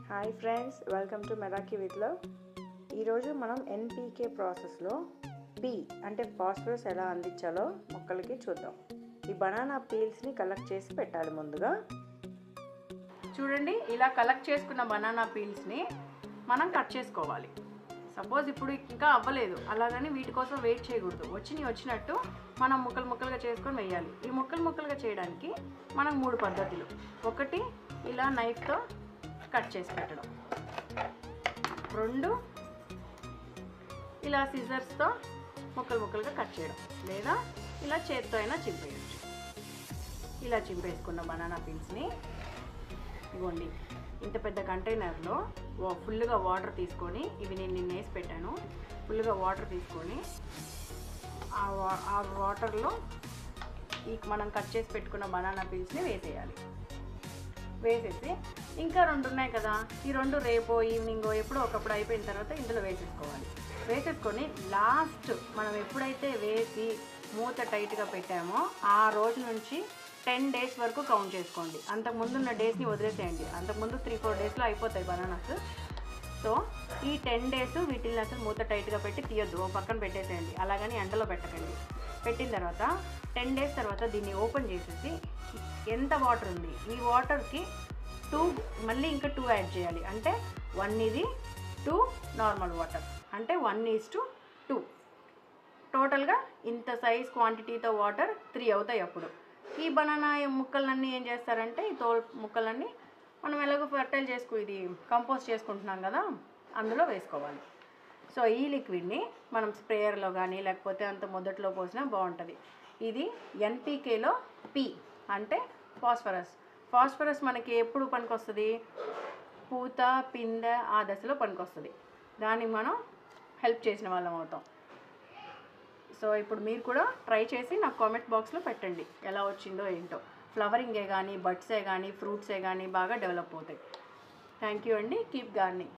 hi friends welcome to Meraki with love ఈరోజు మనం NPK ప్రాసెస్లో పీ అంటే ఫాస్ఫరస్ ఎలా అందించాలో మొక్కలకి చూద్దాం ఈ బనానా పీల్స్ని కలెక్ట్ చేసి పెట్టాలి ముందుగా చూడండి ఇలా కలెక్ట్ చేసుకున్న బనానా పీల్స్ని మనం కట్ చేసుకోవాలి సపోజ్ ఇప్పుడు ఇంకా అవ్వలేదు అలాగని వీటి కోసం వెయిట్ చేయకూడదు వచ్చినవి వచ్చినట్టు మనం ముక్కలు ముక్కలుగా చేసుకొని వేయాలి ఈ ముక్కలు ముక్కలుగా చేయడానికి మనకు మూడు పద్ధతులు ఒకటి ఇలా నైఫ్తో కట్ చేసి పెట్టడం రెండు ఇలా సిజర్స్తో ముక్కలు ముక్కలుగా కట్ చేయడం లేదా ఇలా చేత్తో అయినా చింపేయచ్చు ఇలా చింపేసుకున్న బనానా పీల్స్ని ఇవ్వండి ఇంత పెద్ద కంటైనర్లో వా- ఫుల్గా వాటర్ తీసుకొని ఇవి నేను నిన్న వేసి పెట్టాను ఫుల్గా వాటర్ తీసుకొని ఆ వా ఆ వాటర్లో ఈ మనం కట్ చేసి పెట్టుకున్న బనానా పీల్స్ని వేసేయాలి వేసేసి ఇంకా రెండు ఉన్నాయి కదా ఈ రెండు రేపో ఈవినింగో ఎప్పుడో ఒకప్పుడు అయిపోయిన తర్వాత ఇందులో వేసేసుకోవాలి వేసేసుకొని లాస్ట్ మనం ఎప్పుడైతే వేసి మూత టైట్గా పెట్టామో ఆ రోజు నుంచి టెన్ డేస్ వరకు కౌంట్ చేసుకోండి అంతకుముందు ఉన్న డేస్ని వదిలేసేయండి అంతకుముందు త్రీ ఫోర్ డేస్లో అయిపోతాయి బనానాస్ సో ఈ టెన్ డేస్ వీటిని అసలు మూత టైట్గా పెట్టి తీయొద్దు ఓ పక్కన పెట్టేసేయండి అలాగని ఎండలో పెట్టకండి పెట్టిన తర్వాత టెన్ డేస్ తర్వాత దీన్ని ఓపెన్ చేసేసి ఎంత వాటర్ ఉంది ఈ వాటర్కి టూ మళ్ళీ ఇంకా టూ యాడ్ చేయాలి అంటే వన్ ఇది టూ నార్మల్ వాటర్ అంటే వన్ ఈజ్ టు టూ టోటల్గా ఇంత సైజ్ క్వాంటిటీతో వాటర్ త్రీ అవుతాయి అప్పుడు ఈ బనానా ముక్కలన్నీ ఏం చేస్తారంటే ఈ తోల్ ముక్కలన్నీ మనం ఎలాగో ఫర్టైల్ చేసుకు ఇది కంపోస్ట్ చేసుకుంటున్నాం కదా అందులో వేసుకోవాలి సో ఈ లిక్విడ్ని మనం స్ప్రేయర్లో కానీ లేకపోతే అంత మొదట్లో పోసినా బాగుంటుంది ఇది ఎన్పీకేలో పి అంటే ఫాస్ఫరస్ ఫాస్ఫరస్ మనకి ఎప్పుడు పనికొస్తుంది పూత పిందె ఆ దశలో పనికొస్తుంది దానికి మనం హెల్ప్ చేసిన వాళ్ళం అవుతాం సో ఇప్పుడు మీరు కూడా ట్రై చేసి నాకు కామెంట్ బాక్స్లో పెట్టండి ఎలా వచ్చిందో ఏంటో ఫ్లవరింగే కానీ బడ్సే కానీ ఫ్రూట్సే కానీ బాగా డెవలప్ అవుతాయి థ్యాంక్ యూ అండి కీప్ గార్నింగ్